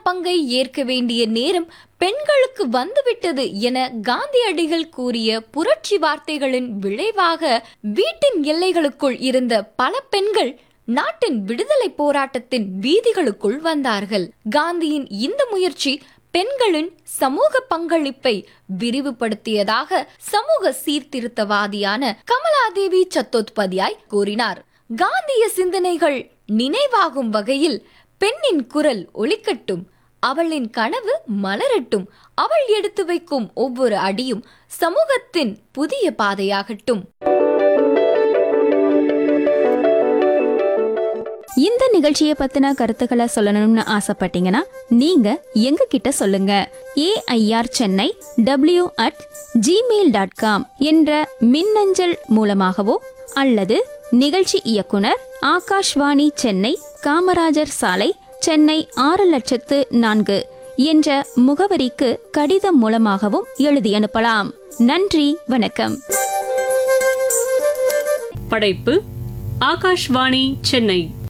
பங்கை ஏற்க வேண்டிய நேரம் பெண்களுக்கு வந்துவிட்டது என காந்தியடிகள் கூறிய புரட்சி வார்த்தைகளின் விளைவாக வீட்டின் எல்லைகளுக்குள் இருந்த பல பெண்கள் நாட்டின் விடுதலை போராட்டத்தின் வீதிகளுக்குள் வந்தார்கள் காந்தியின் இந்த முயற்சி பெண்களின் சமூக பங்களிப்பை விரிவுபடுத்தியதாக சமூக சீர்திருத்தவாதியான கமலாதேவி சத்தோத்பதியாய் கூறினார் காந்திய சிந்தனைகள் நினைவாகும் வகையில் பெண்ணின் குரல் ஒலிக்கட்டும் அவளின் கனவு மலரட்டும் அவள் எடுத்து வைக்கும் ஒவ்வொரு அடியும் சமூகத்தின் புதிய பாதையாகட்டும் இந்த நிகழ்ச்சியை பத்தின கருத்துக்களை சொல்லணும்னு ஆசைப்பட்டீங்கன்னா நீங்க எங்க கிட்ட சொல்லுங்க AIR Chennai W at Gmail dot com என்ற மின்னஞ்சல் மூலமாகவோ அல்லது நிகழ்ச்சி இயக்குனர் ஆகாஷ்வாணி சென்னை காமராஜர் சாலை சென்னை ஆறு லட்சத்து நான்கு என்ற முகவரிக்கு கடிதம் மூலமாகவும் எழுதி அனுப்பலாம் நன்றி வணக்கம் படைப்பு ஆகாஷ்வாணி சென்னை